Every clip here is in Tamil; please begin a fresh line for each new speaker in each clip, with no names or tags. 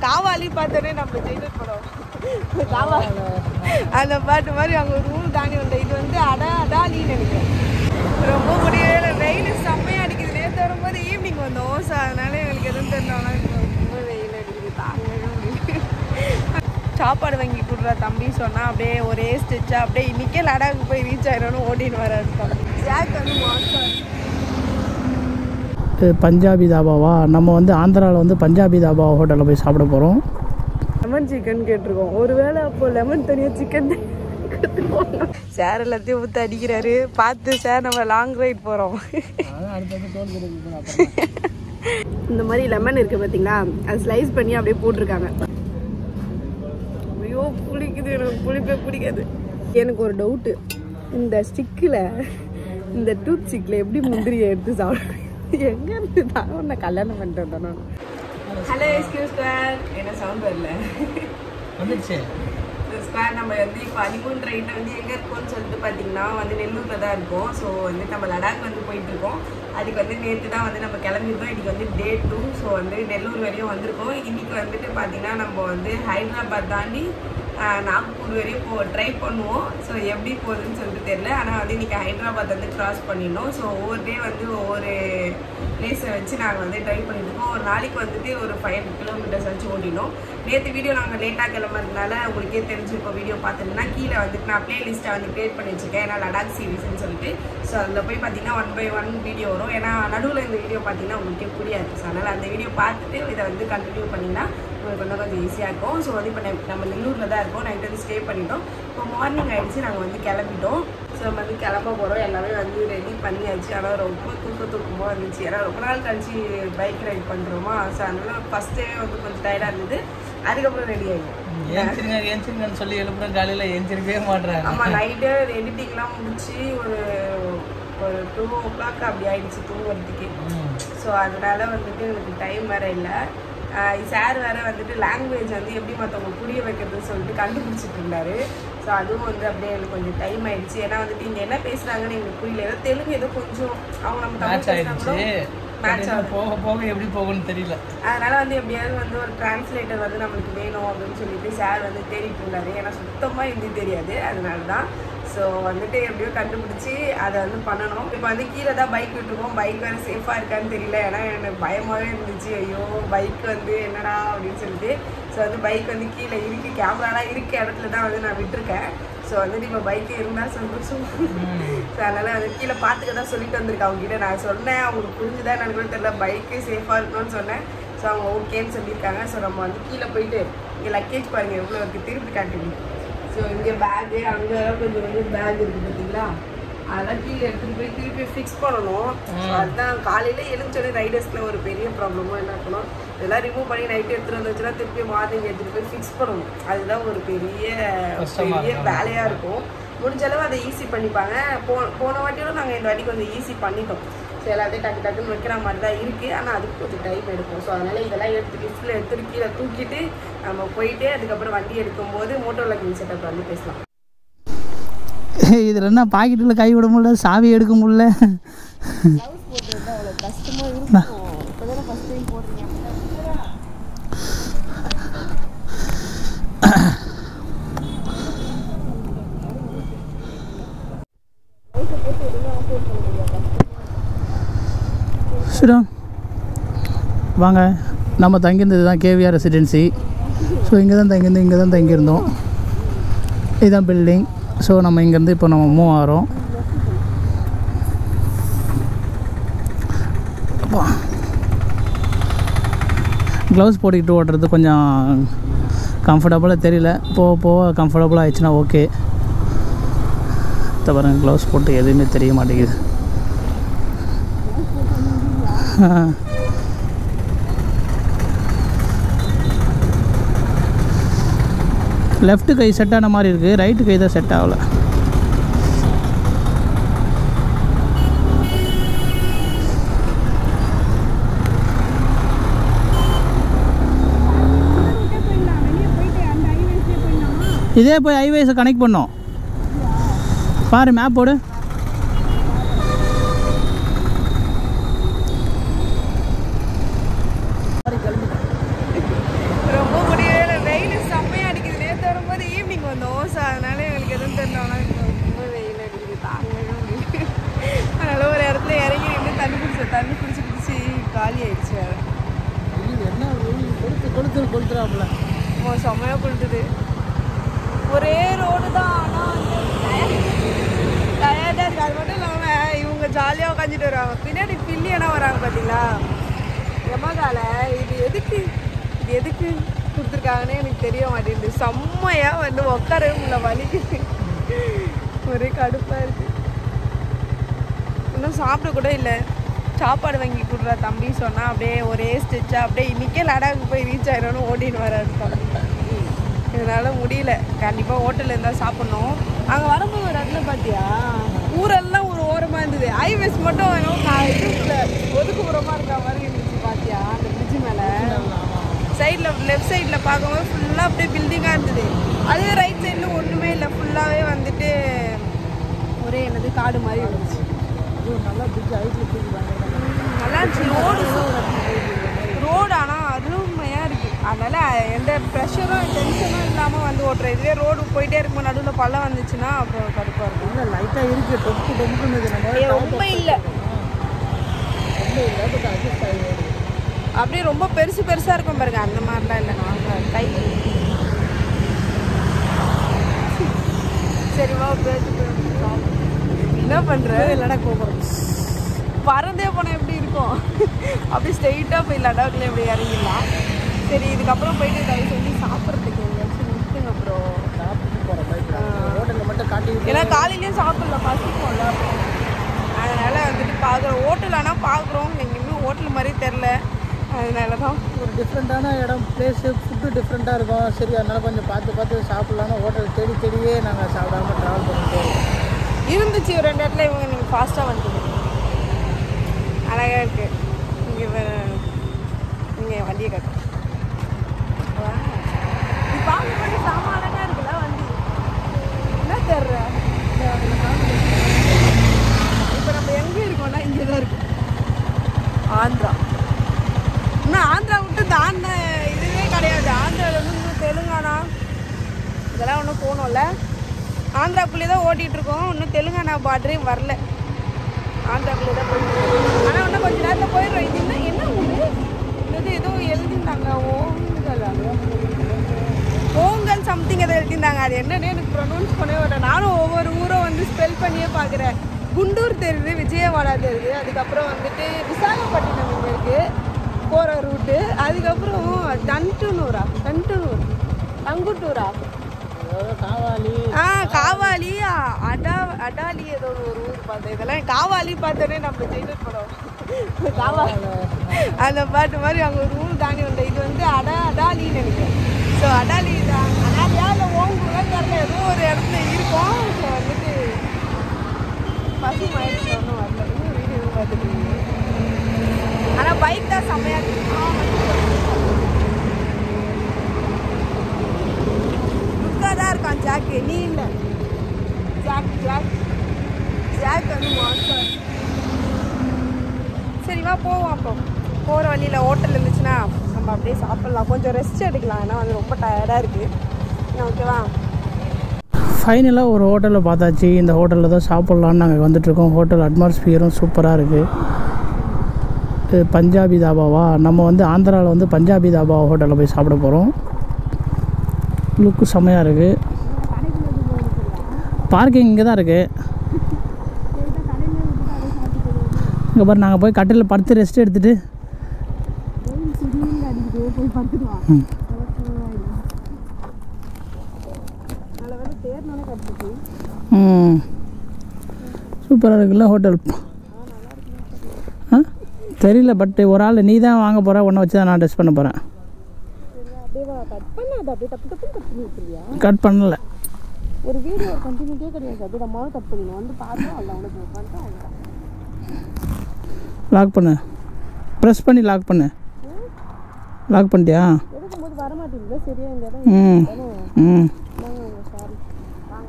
காவாலி பார்த்தோன்னே நம்ம ஜெயிலர் படம் காவா அந்த பாட்டு மாதிரி அங்கே ஒரு ஊர் தாண்டி வந்தேன் இது வந்து அடா அடாலின்னு நினைக்கிறேன் ரொம்ப முடியவே வெயில் செம்மையாக அடிக்குது நேற்று வரும்போது ஈவினிங் வந்தோம் ஸோ அதனால எங்களுக்கு எதுவும் தெரியல ரொம்ப வெயில் அடிக்குது தாங்கவே முடியல சாப்பாடு வாங்கி கொடுறா தம்பி சொன்னால் அப்படியே ஒரே ஸ்டிச்சாக அப்படியே இன்றைக்கே லடாக்கு போய் ரீச் ஆயிடணும்னு ஓடின்னு வராது தம்பி ஜாக் வந்து மாசம்
இது பஞ்சாபி தாபாவா நம்ம வந்து ஆந்திராவில் வந்து பஞ்சாபி தாபா ஹோட்டலில் போய் சாப்பிட போகிறோம்
லெமன் சிக்கன் கேட்டிருக்கோம் ஒருவேளை அப்போ லெமன் தனியாக சிக்கன் சார் எல்லாத்தையும் ஊற்றி அடிக்கிறாரு பார்த்து சார் நம்ம லாங் ரைட் போகிறோம் இந்த மாதிரி லெமன் இருக்கு பார்த்தீங்களா அது ஸ்லைஸ் பண்ணி அப்படியே போட்டிருக்காங்க ஐயோ புளிக்குது எனக்கு புளிப்பே பிடிக்காது எனக்கு ஒரு டவுட்டு இந்த ஸ்டிக்கில் இந்த டூத் ஸ்டிக்கில் எப்படி முந்திரியை எடுத்து சாப்பிட எங்க இருந்து தான் உன்னை கல்யாணம் பண்ணிட்டு வந்தேன் நான் ஹலோ எக்ஸ்கியூஸ் சார் என்ன சவுண்ட் வரல
வந்துடுச்சு
ஸ்கொயர் நம்ம வந்து இப்போ அனிமூன் ட்ரெயினில் வந்து எங்கே இருக்கோம்னு சொல்லிட்டு பார்த்தீங்கன்னா வந்து நெல்லூரில் தான் இருக்கோம் ஸோ வந்து நம்ம லடாக் வந்து போயிட்டு இருக்கோம் அதுக்கு வந்து நேற்று தான் வந்து நம்ம கிளம்பிருக்கோம் இன்றைக்கி வந்து டே டூ ஸோ வந்து நெல்லூர் வரையும் வந்திருக்கோம் இன்றைக்கி வந்துட்டு பார்த்தீங்கன்னா நம்ம வந்து ஹைதராபாத் தாண்டி ஆஹ், நாக்பூர் வரையும் போ ட்ரை பண்ணுவோம் ஸோ எப்படி போகுதுன்னு சொல்லிட்டு தெரியல ஆனால் வந்து இன்றைக்கி ஹைதராபாத் வந்து கிராஸ் பண்ணிடணும் ஸோ ஒவ்வொரு டே வந்து ஒவ்வொரு பிளேஸை வச்சு நாங்கள் வந்து ட்ரை பண்ணிட்டு இருக்கோம் ஒரு நாளைக்கு வந்துட்டு ஒரு ஃபைவ் ஹண்ட்ரட் கிலோமீட்டர்ஸ் வச்சு ஓடினோம் நேற்று வீடியோ நாங்கள் லேட்டாக கிளம்புறதுனால உங்களுக்கே தெரிஞ்சிருக்கோம் வீடியோ பார்த்துட்டுனா கீழே வந்துட்டு நான் பிளேலிஸ்ட்டை வந்து கிரியேட் பண்ணி வச்சிருக்கேன் ஏன்னா லடாக் சீரிஸ்னு சொல்லிட்டு ஸோ அதில் போய் பார்த்தீங்கன்னா ஒன் பை ஒன் வீடியோ வரும் ஏன்னா நடுவில் இந்த வீடியோ பார்த்தீங்கன்னா உங்களுக்கே புரியாது ஸோ அதனால் அந்த வீடியோ பார்த்துட்டு இதை வந்து கண்டினியூ பண்ணிங்கன்னா உங்களுக்கு வந்து கொஞ்சம் ஈஸியாக இருக்கும் ஸோ வந்து இப்போ நம்ம நெல்லூரில் தான் இருக்கோம் நைட் வந்து ஸ்டே பண்ணிட்டோம் இப்போ மார்னிங் ஆயிடுச்சு நாங்கள் வந்து கிளம்பிட்டோம் ஸோ நம்ம வந்து கிளம்ப போகிறோம் எல்லாமே வந்து ரெடி பண்ணியாச்சு ஆனால் ரொம்ப தூக்க தூக்கமாக இருந்துச்சு ஏன்னா ரொம்ப நாள் கழிச்சு பைக் ரைட் பண்ணுறோமா ஸோ அதனால ஃபஸ்ட்டே வந்து கொஞ்சம் டயர்டாக இருந்தது அதுக்கப்புறம் ரெடி ஆகிடும்
ஏஞ்சிருங்க ஏஞ்சிருங்கன்னு சொல்லி எழுப்புறேன் காலையில் ஏஞ்சிருக்கவே மாட்டேறாங்க
ஆமாம் நைட்டு எடிட்டிங்லாம் முடிச்சு ஒரு ஒரு டூ ஓ கிளாக் அப்படி ஆயிடுச்சு தூங்குறதுக்கு ஸோ அதனால வந்துட்டு எனக்கு டைம் வேற இல்லை சார் வேற வந்துட்டு லாங்குவேஜ் வந்து எப்படி மற்றவங்க புரிய வைக்கிறதுன்னு சொல்லிட்டு கண்டுபிடிச்சிட்டு இருந்தாரு ஸோ அதுவும் வந்து அப்படியே எனக்கு கொஞ்சம் டைம் ஆயிடுச்சு ஏன்னா வந்துட்டு இங்கே என்ன பேசுறாங்கன்னு எங்களுக்கு புரியல ஏதோ தெலுங்கு ஏதோ கொஞ்சம் அவங்க நம்ம தமிழ்
மேட்ச்
பேசினா கூட
ஆயிடுச்சு
மேட்ச் ஆகுது
போக போக எப்படி போகும்னு தெரியல
அதனால வந்து எப்படியாவது வந்து ஒரு டிரான்ஸ்லேட்டர் வந்து நம்மளுக்கு வேணும் அப்படின்னு சொல்லிட்டு சார் வந்து தேடிட்டு இருந்தாரு ஏன்னா சுத்தமாக ஹிந்தி தெரியாது அதனால தான் ஸோ வந்துட்டு எப்படியோ கண்டுபிடிச்சி அதை வந்து பண்ணணும் இப்போ வந்து கீழே தான் பைக் விட்டுருக்கோம் பைக் வேறு சேஃபாக இருக்கான்னு தெரியல ஏன்னா எனக்கு பயமாகவே இருந்துச்சு ஐயோ பைக் வந்து என்னடா அப்படின்னு சொல்லிட்டு ஸோ வந்து பைக் வந்து கீழே இருக்கு கேமராலாம் இருக்க இடத்துல தான் வந்து நான் விட்டுருக்கேன் ஸோ வந்துட்டு இப்போ பைக்கு இருந்தால் சந்தோஷம் ஸோ அதனால் வந்து கீழே பார்த்துக்க தான் சொல்லிட்டு வந்திருக்கேன் அவங்க கிட்ட நான் சொன்னேன் அவங்களுக்கு புரிஞ்சுதா எனக்கு கூட தெரியல பைக்கு சேஃபாக இருக்கணும்னு சொன்னேன் ஸோ அவங்க ஓகேன்னு சொல்லியிருக்காங்க ஸோ நம்ம வந்து கீழே போயிட்டு இங்கே லக்கேஜ் பாருங்கள் எவ்வளோ இருக்குது திருப்பி காட்டுங்க ஸோ இங்கே பேகு அங்கே கொஞ்சம் கொஞ்சம் பேக் இருக்குது பார்த்தீங்களா அதெல்லாம் கீழே எடுத்துகிட்டு போய் திருப்பி ஃபிக்ஸ் பண்ணணும் ஸோ அதுதான் காலையில் எழுந்தோடனே ரைடர்ஸில் ஒரு பெரிய ப்ராப்ளமும் என்ன இருக்கணும் இதெல்லாம் ரிமூவ் பண்ணி நைட்டு எடுத்துகிட்டு வந்துச்சுன்னா திருப்பி மார்னிங் எடுத்துகிட்டு போய் ஃபிக்ஸ் பண்ணணும் அதுதான் ஒரு பெரிய
கஷ்டமா
பெரிய வேலையாக இருக்கும் முடிஞ்ச அளவு அதை ஈஸி பண்ணிப்பாங்க போ போன வாட்டியோட நாங்கள் இந்த வாட்டி கொஞ்சம் ஈஸி பண்ணிட்டோம் ஸோ எல்லாத்தையும் டக்கு டக்குன்னு வைக்கிற மாதிரி தான் இருக்குது ஆனால் அதுக்கு கொஞ்சம் டைம் எடுக்கும் ஸோ அதனால் இதெல்லாம் எடுத்து கிஃப்டில் எடுத்துட்டு கீழே தூக்கிட்டு நம்ம போயிட்டு அதுக்கப்புறம் வண்டி எடுக்கும்போது மோட்டோ லக்கிங் செட்டப் வந்து பேசலாம்
இதில் என்ன பாக்கெட்டில் கை விட முடியல சாவி எடுக்க முடியல
அவ்வளோ கஷ்டமாக இருக்கும் இப்போ தானே ஃபஸ்ட் டைம் போடுறீங்க
சுடம் வாங்க நம்ம தங்கியிருந்தது தான் கேவிஆர் ரெசிடென்சி ஸோ இங்கே தான் தங்கியிருந்து இங்கே தான் தங்கியிருந்தோம் இதுதான் பில்டிங் ஸோ நம்ம இங்கேருந்து இப்போ நம்ம மூவ் ஆகிறோம் க்ளவுஸ் போட்டுக்கிட்டு ஓட்டுறது கொஞ்சம் கம்ஃபர்டபுளாக தெரியல போக போக கம்ஃபர்டபுளாக ஆயிடுச்சுன்னா ஓகே தவிர க்ளவுஸ் போட்டு எதுவுமே தெரிய மாட்டேங்குது லெஃப்ட் கை செட் ஆன மாதிரி இருக்குது ரைட்டு கை தான் செட் ஆகலை இதே போய் ஹைவேஸை கனெக்ட் பண்ணோம் பாரு மேப் போடு
ரொம்ப
கொளுத்துறாப்புல
ஆமா, செம்மையா கொளுத்துது ஒரே ரோடு தான் ஆனால் வந்து டயர்டாக இருக்கு அது மட்டும் இல்லாமல் இவங்க ஜாலியாக உட்காந்துட்டு வருவாங்க பின்னாடி பில்லியனா வராங்க பார்த்தீங்களா எமகால இது எதுக்கு இது எதுக்கு கொடுத்துருக்காங்கன்னே எனக்கு தெரிய மாட்டேங்குது செம்மையாக வந்து உட்காரவே முடியல வலிக்குது ஒரே கடுப்பாக இருக்கு இன்னும் சாப்பிட கூட இல்லை சாப்பாடு வாங்கி கொடுறா தம்பி சொன்னால் அப்படியே ஒரே ஸ்டிச்சாக அப்படியே இன்றைக்கே லடாக்கு போய் ரீச் ஆயிடும்னு ஓடின்னு வராரு தம்பி இதனால முடியல கண்டிப்பாக ஹோட்டலில் இருந்தால் சாப்பிட்ணும் அங்கே வரும்போது ஒரு இடத்துல பார்த்தியா ஊரெல்லாம் ஒரு ஓரமாக இருந்தது ஹைவேஸ் மட்டும் என்னவோ கா- இதுல ஒதுக்குப்புறமாக இருக்க மாதிரி இருந்துச்சு பார்த்தியா அந்த பிரிட்ஜு மேலே சைடில் லெஃப்ட் சைடில் பார்க்கும்போது ஃபுல்லாக அப்படியே பில்டிங்காக இருந்தது அதே ரைட் சைடில் ஒன்றுமே இல்லை ஃபுல்லாகவே வந்துட்டு ஒரே என்னது காடு மாதிரி இருந்துச்சு
நல்லா பிடிச்சி ஹைட்டில் தூக்கிப்பாங்க
நல்லா இருந்துச்சு ரோடு ரோடு ஆனால் அருமையாக இருக்குது அதனால் எந்த ப்ரெஷரும் டென்ஷனும் இல்லாமல் வந்து ஓட்டுற இதுவே ரோடு போயிட்டே இருக்கும் நடுவில் பள்ளம் வந்துச்சுன்னா அப்புறம் கடுப்பாக இருக்கும்
இல்லை லைட்டாக இருக்குது டொப்பு டொப்புன்னு நம்ம
ஏய், ரொம்ப இல்லை
ரொம்ப இல்லை பட் அட்ஜஸ்ட் ஆகி ஓடுது.
அப்படியே ரொம்ப பெருசு பெருசாக இருக்கும் பாருங்க அந்த மாதிரிலாம் இல்லை நாங்கள் கை சரி வா பேசிட்டு என்ன பண்ணுற
லடாக் போக போகிறோம்
பறந்தே போனால் எப்படி இருக்கும் அப்படி ஸ்ட்ரெயிட்டாக போய் லடாக்ல இப்படி இறங்கிடலாம் சரி இதுக்கப்புறம் போயிட்டு தயவு செஞ்சு சாப்பிட்றதுக்கு எங்கேயாச்சும் நிறுத்துங்க ப்ரோ
சாப்பிட்டு போகிறோம் பைக்கில் ஹோட்டலில் மட்டும் காட்டி
ஏன்னா காலையிலேயும் சாப்பிடல பசிக்கும்ல அதனால வந்துட்டு பார்க்குறோம் ஹோட்டல் ஆனால் பார்க்குறோம் எங்கேயுமே ஹோட்டல் மாதிரி தெரில அதனால தான்
ஒரு டிஃப்ரெண்ட்டான இடம் பிளேஸு ஃபுட்டு டிஃப்ரெண்ட்டாக இருக்கும் சரி அதனால் கொஞ்சம் பார்த்து பார்த்து சாப்பிட்லான்னு ஹோட்டல் தேடி தேடியே நாங்கள் சாப்பிடாம ட்ராவல் பண்ணிட்டு இருக்கோம்.
இருந்துச்சு ஒரு ரெண்டு இடத்துல இவங்க நீங்கள் ஃபாஸ்ட்டாக வந்துட்டீங்க அழகாக இருக்கு இங்கே நீங்கள் வண்டியை கட்டு இது பார்க்கும்போது செம அழகாக இருக்குல்ல வண்டி என்ன தெரியல இப்போ நம்ம எங்கே இருக்கோம்னா இங்கே தான் இருக்கோம் ஆந்திரா இன்னும் ஆந்திரா விட்டு தாண்ட இதுவே கிடையாது ஆந்திராவில் வந்து இன்னும் தெலுங்கானா இதெல்லாம் ஒன்றும் போகணும்ல ஆந்திராக்குள்ளே தான் ஓட்டிகிட்டு இருக்கோம் இன்னும் தெலுங்கானா பார்டரே வரல ஆந்திராக்குள்ளே தான் போயிட்டு ஆனால் இன்னும் கொஞ்ச நேரத்தில் போயிடுறோம் இது என்ன என்ன ஊர் இது ஏதோ எழுதியிருந்தாங்க ஓங்கல் ஓங்கல் சம்திங் எதை எழுதியிருந்தாங்க அது என்னன்னு எனக்கு ப்ரொனவுன்ஸ் பண்ணவே மாட்டேன் நானும் ஒவ்வொரு ஊரும் வந்து ஸ்பெல் பண்ணியே பார்க்குறேன் குண்டூர் தெரியுது விஜயவாடா தெரியுது அதுக்கப்புறம் வந்துட்டு விசாகப்பட்டினம் இங்கே இருக்குது போகிற ரூட்டு அதுக்கப்புறம் டன்டூனூரா டன்டூனூர் டங்குட்டூரா
அதாவது காவாலி
ஆ காவாலி ஆ, அடா அடாலி ஏதோ ஒரு ஊர் பார்த்தேன் இதெல்லாம் காவாலி பார்த்தோன்னே நம்ம ஜெயிலர் படம் காவா அந்த பாட்டு மாதிரி அங்கே ஒரு ஊர் தாண்டி வந்தேன் இது வந்து அடா அடாலின்னு நினைக்கிறேன் ஸோ அடாலி தான் அடாலியா இல்லை ஓங்குறா தெரியல ஏதோ ஒரு இடத்துல இருக்கும் ஸோ வந்துட்டு பசி மயக்கம் ஒன்றும் வரல இன்னும் வீடியோ பார்த்துட்டு ஆனால் பைக் தான் செம்மையாக இருக்கு லுக்காக தான் இருக்கான் ஜாக்கு நீ இல்லை ஜாக் ஜாக் ஜாக் வந்து மாஸ்டர் சரி வா போவோம் அப்போ போகிற வழியில் ஹோட்டல் இருந்துச்சுன்னா நம்ம அப்படியே சாப்பிட்லாம் கொஞ்சம் ரெஸ்ட் எடுக்கலாம் ஏன்னா வந்து ரொம்ப டயர்டாக இருக்குது ஓகேவா
ஃபைனலாக ஒரு ஹோட்டலில் பார்த்தாச்சு இந்த ஹோட்டலில் தான் சாப்பிட்லான்னு நாங்கள் வந்துட்டுருக்கோம் ஹோட்டல் அட்மாஸ்பியரும் சூப்பராக இருக்குது இது பஞ்சாபி தாபாவா நம்ம வந்து ஆந்திராவில் வந்து பஞ்சாபி தாபா ஹோட்டலில் போய் சாப்பிட போகிறோம் லுக்கு செம்மையாக இருக்குது பார்க்கிங் இங்கே தான் இருக்குது இங்கே பாரு நாங்கள் போய் கட்டில் படுத்து ரெஸ்ட் எடுத்துகிட்டு ம் ம் சூப்பராக இருக்குல்ல ஹோட்டல் ஆ தெரியல பட் ஒரு ஆள் நீ தான் வாங்க போகிற உன்னை வச்சு தான் நான் டெஸ்ட் பண்ண போகிறேன்
கட் பண்ணாத அப்படியே தப்பு தப்பு கட் பண்ணி விட்டுருவியா
கட் பண்ணல
ஒரு வீடியோ கண்டினியூட்டே கிடையாது அப்படியே நம்ம கட் பண்ணிடணும் வந்து பார்த்தோம் அதில் உனக்கு உட்காந்து அவ்வளோதான்
லாக் பண்ணு ப்ரெஸ் பண்ணி லாக் பண்ணு லாக் பண்ணிட்டியா
எடுக்கும் போது வர மாட்டேங்குது சரியா இந்த இடம்
ம் ம்
சாரி வாங்க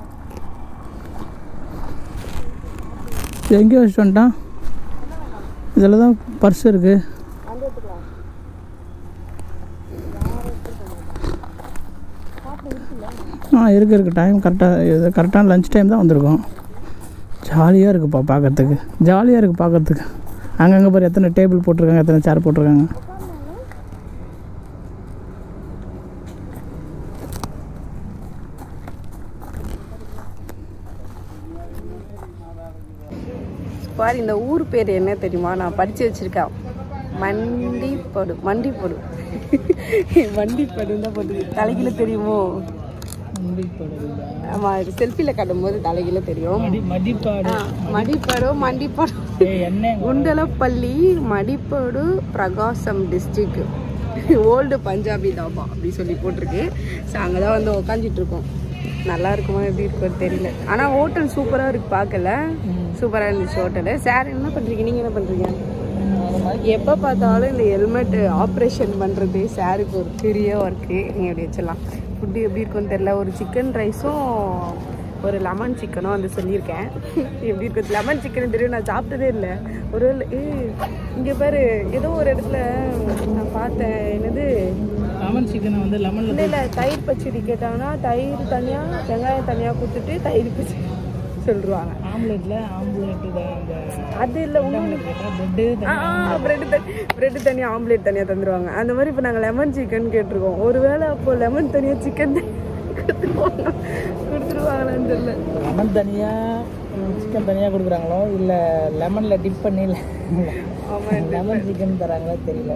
இது எங்கேயோ வச்சுட்டு வந்துட்டான் இதில் தான் பர்ஸ் இருக்குது
அங்கே எடுத்துக்கலாம்
ஆ இருக்குது இருக்குது டைம் கரெக்டாக இது கரெக்டான லஞ்ச் டைம் தான் வந்திருக்கோம் ஜாலியாக இருக்குப்பா பார்க்கறதுக்கு ஜாலியாக இருக்குது பார்க்கறதுக்கு அங்கங்கே பாரு எத்தனை டேபிள் போட்டிருக்காங்க எத்தனை சேர் போட்டிருக்காங்க
பாரு இந்த ஊர் பேர் என்ன தெரியுமா நான் படிச்சு வச்சிருக்கேன் மண்டிப்படு மண்டிப்படு மண்டிப்படு தான் போட்டு தலைகீழ தெரியுமோ ஆமா செல்ஃபில காட்டும் போது தலைகீழ தெரியும்
மடி மடிப்பாடு
ஆ, மடிப்படு மண்டிப்படு
ஏய், என்ன
குண்டலப்பள்ளி மடிப்படு பிரகாசம் டிஸ்ட்ரிக்ட் ஓல்டு பஞ்சாபி தாபா அப்படி சொல்லி போட்டிருக்கு ஸோ அங்கே தான் வந்து உக்காந்துட்டு இருக்கோம் நல்லா இருக்குமா எப்படி இருக்கும்னு தெரியல ஆனால் ஹோட்டல் சூப்பராக இருக்கு பார்க்கல சூப்பராக இருந்துச்சு ஹோட்டலு சார் என்ன பண்ணுறீங்க நீங்கள் என்ன பண்ணுறீங்க எப்போ பார்த்தாலும் இந்த ஹெல்மெட் ஆப்ரேஷன் பண்ணுறது சாருக்கு ஒரு பெரிய ஒர்க்கு நீங்கள் எப்படி வச்சிடலாம் ஃபுட்டு எப்படி இருக்கும்னு தெரில ஒரு சிக்கன் ரைஸும் ஒரு லெமன் சிக்கனும் வந்து சொல்லியிருக்கேன் எப்படி இருக்கும் லெமன் சிக்கன் தெரியும் நான் சாப்பிட்டதே இல்லை ஒரு இங்கே பாரு ஏதோ ஒரு இடத்துல நான் பார்த்தேன் என்னது
லெமன் சிக்கனை வந்து லெமனில்
இல்லை இல்லை தயிர் பச்சடி கேட்டாங்கன்னா தயிர் தனியாக வெங்காயம் தனியாக கொடுத்துட்டு தயிர் பச்சடி சொல்லிடுவாங்க
ஆம்லெட்டில் ஆம்லெட்டு தான் இந்த
அது இல்லை இன்னொன்று
ப்ரெட்டு
பிரெட் தனி பிரெட் தனியாக ஆம்லேட் தனியாக தந்துடுவாங்க அந்த மாதிரி இப்போ நாங்கள் லெமன் சிக்கன் கேட்டிருக்கோம் ஒருவேளை அப்போ லெமன் தனியாக சிக்கன் கொடுத்துருவாங்க கொடுத்துருவாங்களான்னு தெரியல
லெமன் தனியாக சிக்கன் தனியாக கொடுக்குறாங்களோ இல்லை லெமனில் டிப் பண்ணி
ஆமாம்
லெமன் சிக்கன் தராங்களோ தெரியல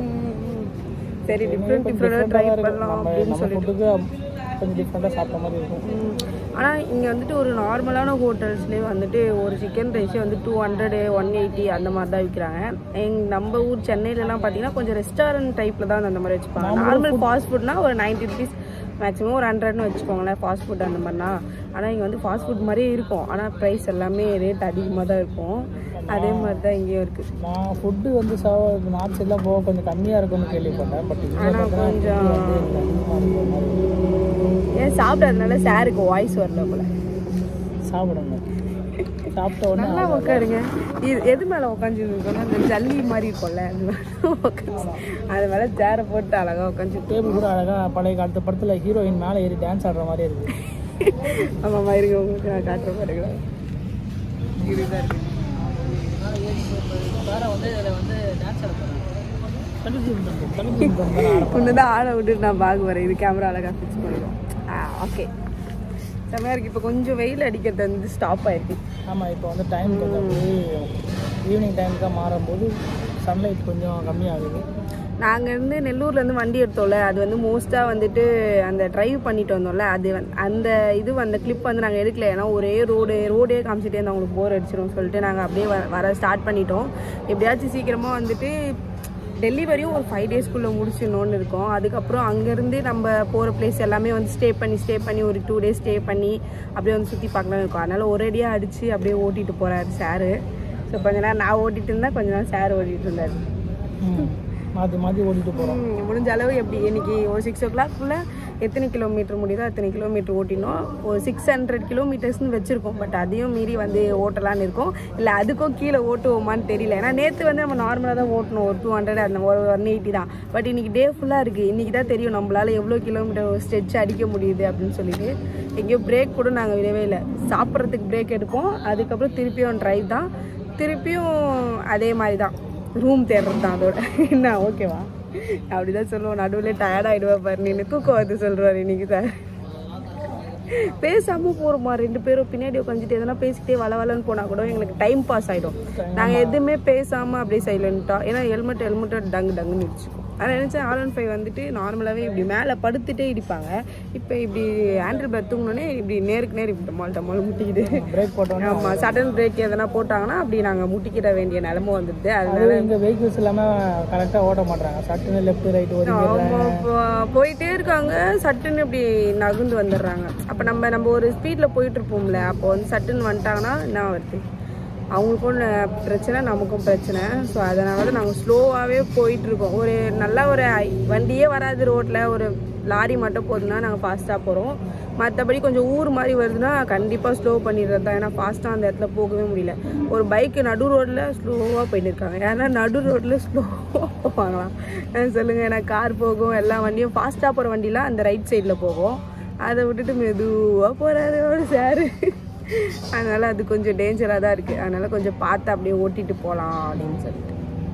சரி டிஃப்ரெண்ட் டிஃப்ரெண்டாக ட்ரை பண்ணலாம்
நம்ம
அப்படின்னு
நம்ம
சொல்லிட்டு
ஃபுட்டுக்கு கொஞ்சம் டிஃப்ரெண்ட்டாக சாப்பிட்ட மாதிரி இருக்கும்
ஆனால் இங்கே வந்துட்டு ஒரு நார்மலான ஹோட்டல்ஸ்லேயே வந்துட்டு ஒரு சிக்கன் ரைஸே வந்து டூ ஹண்ட்ரடு ஒன் எயிட்டி அந்த மாதிரி தான் விற்கிறாங்க எங் நம்ம ஊர் சென்னையிலலாம் பார்த்தீங்கன்னா கொஞ்சம் ரெஸ்டாரண்ட் டைப்பில் தான் அந்த மாதிரி வச்சுப்பாங்க நார்மல் ஃபாஸ்ட் ஃபுட்னா ஒரு நைன்ட்டி ருபீஸ் மேக்ஸிமம் ஒரு ஹண்ட்ரட்னு வச்சுக்கோங்களேன் ஃபாஸ்ட் ஃபுட் அந்த மாதிரினா ஆனால் இங்கே வந்து ஃபாஸ்ட் ஃபுட் மாதிரியே இருக்கும் ஆனால் ப்ரைஸ் எல்லாமே ரேட் அதிகமாக தான் இருக்கும் அதே மாதிரி தான் இங்கேயும் இருக்குது
நான் ஃபுட்டு வந்து சா நார்த் சைட்லாம் போக கொஞ்சம் கம்மியாக இருக்கும்னு கேள்விப்பட்டேன் பட் இங்கே
ஆனால் கொஞ்சம்
அதிகமாக
ஏன் சாப்பிடாதனால சாருக்கு வாய்ஸ் வரல போல
சாப்பிடுங்க சாப்பிட்ட உடனே
நல்லா உட்காருங்க இது எது மேலே உட்காந்துருக்கோம்னா அந்த ஜல்லி மாதிரி இருக்கும்ல அது மேலே உட்காந்து அது மேலே சேரை போட்டு அழகாக உட்காந்து
டேபிள் கூட அழகாக பழைய காலத்து படத்தில் ஹீரோயின் மேலே ஏறி டான்ஸ் ஆடுற மாதிரியே இருக்கு
ஆமாம் இருங்க உங்களுக்கு நான் காட்டுற பாருங்க இதுதான் இருக்கு
வேற வந்து இதில் வந்து டான்ஸ் ஆட போகிறாங்க
ஒன்று தான் ஆளை விட்டுட்டு நான் பாகு வரேன் இது கேமரா அழகாக ஃபிக்ஸ் பண்ணிடுவோம் ஆ ஓகே செம்மையாக இருக்குது இப்போ கொஞ்சம் வெயில் அடிக்கிறது வந்து ஸ்டாப் ஆயிருக்கு
ஆமாம் இப்போ வந்து டைம் கொஞ்சம் ஈவினிங் டைமுக்காக மாறும்போது சன்லைட் கொஞ்சம் கம்மியாகுது
நாங்கள் இருந்து நெல்லூர்லேருந்து வண்டி எடுத்தோம்ல அது வந்து மோஸ்ட்டாக வந்துட்டு அந்த டிரைவ் பண்ணிட்டு வந்தோம்ல அது வந்து அந்த இது அந்த கிளிப் வந்து நாங்கள் எடுக்கல ஏன்னா ஒரே ரோடு ரோடே காமிச்சிட்டே இருந்தால் அவங்களுக்கு போர் அடிச்சிடும் சொல்லிட்டு நாங்கள் அப்படியே வ- வர ஸ்டார்ட் பண்ணிட்டோம் எப்படியாச்சும் சீக்கிரமாக வந்துட்டு டெலிவரியும் ஒரு ஃபைவ் டேஸ்க்குள்ளே முடிச்சிடணும்னு இருக்கோம் அதுக்கப்புறம் அங்கேருந்து நம்ம போகிற பிளேஸ் எல்லாமே வந்து ஸ்டே பண்ணி ஸ்டே பண்ணி ஒரு டூ டேஸ் ஸ்டே பண்ணி அப்படியே வந்து சுற்றி பார்க்கலாம்னு இருக்கோம் அதனால் ஒரேடியாக அடித்து அப்படியே ஓட்டிட்டு போகிறாரு சாரு ஸோ கொஞ்ச நேரம் நான் ஓட்டிட்டு இருந்தேன் கொஞ்ச நேரம் சார் ஓட்டிட்டு இருந்தார்
ம் மாற்றி மாற்றி ஓட்டிட்டு போகிறோம்
ம், முடிஞ்ச அளவு எப்படி இன்னைக்கு ஒரு சிக்ஸ் ஓ கிளாக்குள்ளே எத்தனை கிலோமீட்டர் முடியுதோ அத்தனை கிலோமீட்டர் ஓட்டினோம் ஒரு சிக்ஸ் ஹண்ட்ரட் கிலோமீட்டர்ஸ்னு வச்சுருக்கோம் பட் அதையும் மீறி வந்து ஓட்டலான்னு இருக்கோம் இல்லை அதுக்கும் கீழே ஓட்டுவோமான்னு தெரியல ஏன்னா நேற்று வந்து நம்ம நார்மலாக தான் ஓட்டணும் ஒரு டூ ஹண்ட்ரட் அந்த ஒரு ஒன் எயிட்டி தான் பட் இன்னைக்கு டே ஃபுல்லாக இருக்குது இன்றைக்கி தான் தெரியும் நம்மளால் எவ்வளோ கிலோமீட்டர் ஸ்ட்ரெச் அடிக்க முடியுது அப்படின்னு சொல்லிட்டு எங்கேயோ பிரேக் கூட நாங்கள் விடவே இல்லை சாப்பிட்றதுக்கு பிரேக் எடுப்போம் அதுக்கப்புறம் திருப்பியும் ட்ரைவ் தான் திருப்பியும் அதே மாதிரி தான் ரூம் தேடுறது தான் அதோட என்ன ஓகேவா அப்படிதான் சொல்லுவோம் நடுவில் டயர்ட் ஆகிடுவா பாரு நீ தூக்கம் வந்து சொல்கிறாரு இன்னைக்கு சார் பேசாம போறோமா ரெண்டு பேரும் பின்னாடி உட்காந்துட்டு எதனா பேசிக்கிட்டே வளவலன்னு போனா கூட எங்களுக்கு டைம் பாஸ் ஆயிடும் நாங்க எதுவுமே பேசாம அப்படியே சைலண்டா ஏன்னா ஹெல்மெட் ஹெல்மெட் டங்கு டங்குன்னு இடிச்சுக்கும் நான் நினைச்சேன் ஆர் ஒன் ஃபைவ் வந்துட்டு நார்மலாவே இப்படி மேலே படுத்துட்டே இடிப்பாங்க இப்போ இப்படி ஹேண்டில் பேர் தூங்கினோடனே இப்படி நேருக்கு நேர் இப்படி டமால் டமால் முட்டிக்குது
பிரேக் போட்டோன்னே
ஆமா சடன் பிரேக் எதனா போட்டாங்கன்னா அப்படி நாங்க முட்டிக்கிட வேண்டிய நிலைமை வந்துடுது அதனால
அதுவும் இங்கே வெஹிக்கிள்ஸ் எல்லாமே கரெக்டாக ஓட்ட மாட்டாங்க சட்டுன்னு லெஃப்ட் ரைட் ஒதுங்கிடுறாங்க
ஆமா, போ- போயிட்டே இருக்காங்க சட்டுன்னு இப்படி நகுந்து வந்துடுறாங்க அப்போ நம்ம நம்ம ஒரு ஸ்பீடில் போயிட்டு இருப்போம்ல அப்போ வந்து சட்டுன்னு வந்துட்டாங்கன்னா என்ன வருது அவங்களுக்கும் ந- பிரச்சனை நமக்கும் பிரச்சனை ஸோ அதனால தான் நாங்கள் ஸ்லோவாகவே போயிட்டு இருக்கோம் ஒரு நல்ல ஒரு ஐ- வண்டியே வராது ரோட்டில் ஒரு லாரி மட்டும் போதுன்னா நாங்கள் ஃபாஸ்ட்டாக போகிறோம் மற்றபடி கொஞ்சம் ஊர் மாதிரி வருதுன்னா கண்டிப்பாக ஸ்லோ பண்ணிடுறது தான் ஏன்னா ஃபாஸ்ட்டாக அந்த இடத்துல போகவே முடியல ஒரு பைக்கு நடு ரோட்டில் ஸ்லோவாக போயிட்டு இருக்காங்க ஏன்னா நடு ரோட்டில் ஸ்லோவாக போவாங்களாம் அஹ் சொல்லுங்க ஏன்னா கார் போகும் எல்லா வண்டியும் ஃபாஸ்ட்டாக போகிற வண்டிலாம் அந்த ரைட் சைடில் போகும் அதை விட்டுட்டு மெதுவாக போகிறாரு ஒரு சாரு அதனால் அது கொஞ்சம் டேஞ்சராக தான் இருக்குது அதனால் கொஞ்சம் பார்த்து அப்படியே ஓட்டிட்டு போகலாம் அப்படின்னு சொல்லிட்டு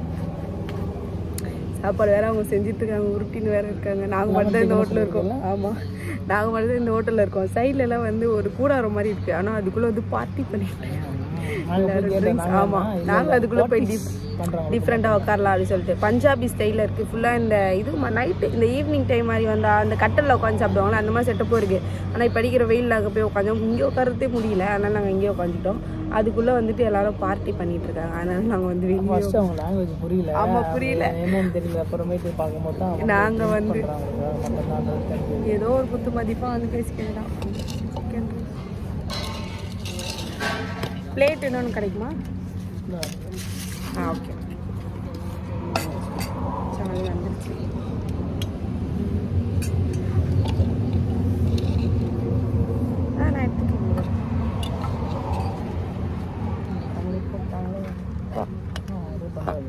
சாப்பாடு வேற அவங்க செஞ்சுட்டு இருக்காங்க உருட்டின்னு வேற இருக்காங்க நாங்கள் மட்டும் தான் இந்த ஹோட்டலில் இருக்கோம் ஆமாம் நாங்கள் மட்டும் தான் இந்த ஹோட்டலில் இருக்கோம் சைட்ல எல்லாம் வந்து ஒரு கூடாரம் மாதிரி இருக்குது ஆனால் அதுக்குள்ளே வந்து பார்ட்டி பண்ணிட்டு இருக்காங்க.
நாங்க போய் கேட்டோம்,
ட்ரிங்க்ஸ்
நாங்க
ஆமாம்
இல்ல,
நாங்கள்
இல்ல,
அதுக்குள்ளே போய்
parties பண்றாங்க
டிஃப்ரெண்ட்டாக உட்காரலாம் அப்படின்னு சொல்லிட்டு பஞ்சாபி ஸ்டைலில் இருக்குது ஃபுல்லாக இந்த இது நைட்டு இந்த ஈவினிங் டைம் மாதிரி வந்தால் அந்த கட்டலில் உட்காந்து சாப்பிடுவாங்களா அந்த மாதிரி செட்டப்பும் இருக்குது ஆனால் இப்போ அடிக்கிற வெயிலில் அங்கே போய் உட்காந்தோம் இங்கே உட்காரதே முடியல அதனால் நாங்கள் இங்கே உட்காந்துட்டோம் அதுக்குள்ளே வந்துட்டு எல்லாரும் பார்ட்டி பண்ணிட்டு இருக்காங்க அதனால நாங்கள் வந்து வெளியே
ஃபர்ஸ்ட் அவங்க லாங்குவேஜ் புரியல
ஆமா, புரியல.
என்னன்னு தெரியல அப்புறமேட்டு பார்க்கும்போது தான் அவங்க
நாங்க
use
வந்து-
பண்றாங்க. மட்டும்தான் அது தெரிஞ்சது.
ஏதோ ஒரு குத்து மதிப்பாக வந்து பேசிக்கலாம் பிளேட் இன்னொன்று கிடைக்குமா ஆ ஓகே சரி வந்துருச்சு ஆ நான் எடுத்துக்கிறேன் அவங்களுக்கு கொடுத்தாங்களே.
ஆ, அது பரவாயில்ல.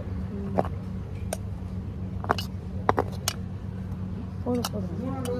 போதும் போதும்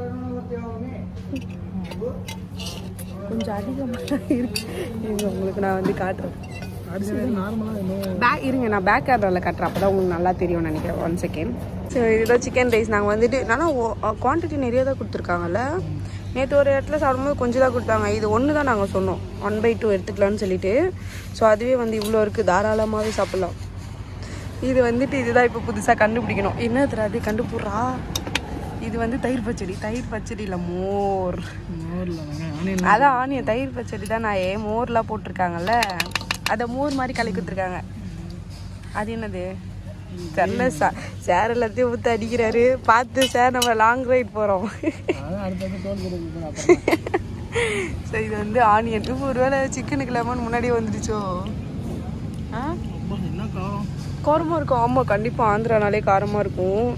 கொஞ்சம் அதிகமாக இருக்கு இருங்க உங்களுக்கு நான் வந்து காட்டுறேன்
அடுத்தது நார்மலா இன்னும்
பேக் இருங்க நான் பேக் கேமராவில் கட்டுறேன் அப்போ தான் உங்களுக்கு நல்லா தெரியும்னு நினைக்கிறேன் ஒன் செகண்ட் ஸோ இதுதான் சிக்கன் ரைஸ் நாங்கள் வந்துட்டு நல்லா குவான்டிட்டி நிறைய தான் கொடுத்துருக்காங்கல்ல நேற்று ஒரு இடத்துல சாப்பிடும்போது கொஞ்சம் தான் கொடுத்தாங்க இது ஒன்று தான் நாங்கள் சொன்னோம் ஒன் பை டூ எடுத்துக்கலாம்னு சொல்லிட்டு ஸோ அதுவே வந்து இவ்வளோ இருக்குது தாராளமாகவே சாப்பிட்லாம் இது வந்துட்டு இதுதான் இப்போ புதுசாக கண்டுபிடிக்கணும் என்ன தெரியாது கண்டுபிடுறா இது வந்து தயிர் பச்சடி தயிர் பச்சடி இல்லை மோர்
மோர்ல ஆனியன்
அதான் ஆனியன் தயிர் பச்சடி தான் நான் ஏன் மோர்லாம் போட்டிருக்காங்கல்ல அதை மோர் மாதிரி கலக்கி கொடுத்துருக்காங்க அது என்னது தெரில சா சார் எல்லாத்தையும் ஊற்றி அடிக்கிறாரு பார்த்து சார் நம்ம லாங் ரைட் போகிறோம்
அதான் அடுத்தது தோல் கொடுக்குது அப்புறம்
ஸோ இது வந்து ஆனியன் இப்போ ஒருவேளை சிக்கனுக்கு லெமன் முன்னாடியே வந்துடுச்சோ ஆ
அப்பா, என்ன காரம்
காரமாக இருக்கும் ஆமாம் கண்டிப்பாக ஆந்திரானாலே காரமாக இருக்கும்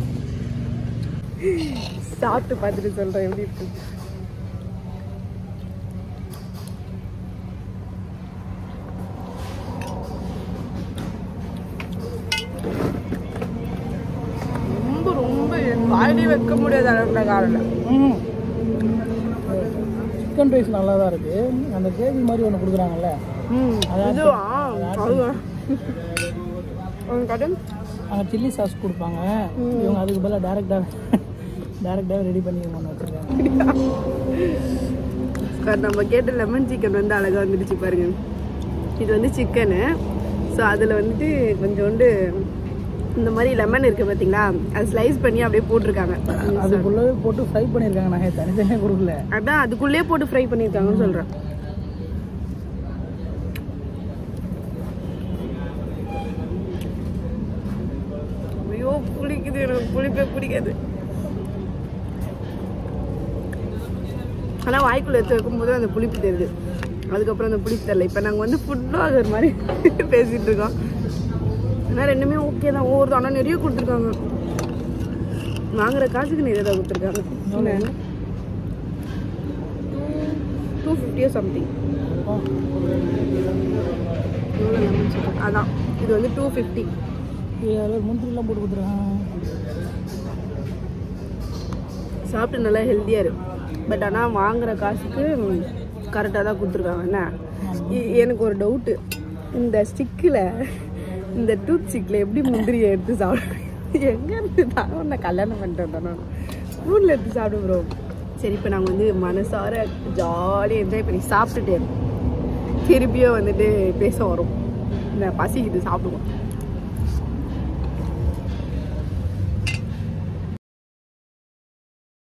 சாப்பிட்டு பார்த்துட்டு சொல்கிறேன் எப்படி இருக்கு ரொம்ப ரொம்ப வாயிலே வைக்க முடியாத அளவுக்கு காரம்
சிக்கன் ரைஸ் நல்லா தான் இருக்கு அந்த கிரேவி மாதிரி ஒன்று கொடுக்குறாங்கல்ல
ம் இதுவா அதுவா உங்க கடன்
அங்கே சில்லி சாஸ் கொடுப்பாங்க இவங்க அதுக்கு பதிலாக டேரெக்டாக டேரெக்டாக ரெடி பண்ணி ஒன்று வச்சுருக்காங்க
சார் நம்ம கேட்ட லெமன் சிக்கன் வந்து அழகாக வந்துடுச்சு பாருங்க இது வந்து சிக்கனு ஸோ அதில் வந்துட்டு கொஞ்சோண்டு இந்த மாதிரி லெமன் இருக்குது பார்த்தீங்களா அது ஸ்லைஸ் பண்ணி அப்படியே போட்டிருக்காங்க
அதுக்குள்ளவே போட்டு ஃப்ரை பண்ணியிருக்காங்க நாங்கள் தனித்தனியாக கொடுக்கல
அதான் அதுக்குள்ளேயே போட்டு ஃப்ரை பண்ணியிருக்காங்கன்னு சொல்கிறேன் ஐயோ புளிக்குது எனக்கு புளிப்பே பிடிக்காது ஆனால் வாய்க்குள்ள எடுத்து வைக்கும்போது அந்த புளிப்பு தெரியுது அதுக்கப்புறம் அந்த புளிப்பு தெரியல இப்போ நாங்கள் வந்து ஃபுட் பிளாகர் மாதிரி பேசிகிட்டு இருக்கோம் ஆனால் ரெண்டுமே ஓகே தான் ஒவ்வொரு ஆனால் நிறைய கொடுத்துருக்காங்க வாங்குற காசுக்கு நிறைய தான் கொடுத்துருக்காங்க என்ன டூ ஃபிஃப்டியோ சம்திங் அதான் இது வந்து டூ ஃபிஃப்டி
அதில் முந்திரிலாம் போட்டு கொடுத்துருக்காங்க
சாப்பிட்டு நல்லா ஹெல்த்தியாக இருக்கு பட் ஆனால் வாங்குற காசுக்கு கரெக்டாக தான் கொடுத்துருக்காங்க என்ன இ- எனக்கு ஒரு டவுட்டு இந்த ஸ்டிக்கில் இந்த டூத் ஸ்டிக்கில் எப்படி முந்திரியை எடுத்து சாப்பிடுவேன் எங்கே இருந்து தான் உன்னை கல்யாணம் பண்ணிட்டு வந்தேன் நான் ஸ்பூனில் எடுத்து சாப்பிடு ப்ரோ சரி இப்போ நாங்கள் வந்து மனசார ஜாலியாக என்ஜாய் பண்ணி சாப்பிட்டுட்டு திருப்பியும் வந்துட்டு பேச வரோம் இந்த பசிக்குது சாப்பிடுவோம்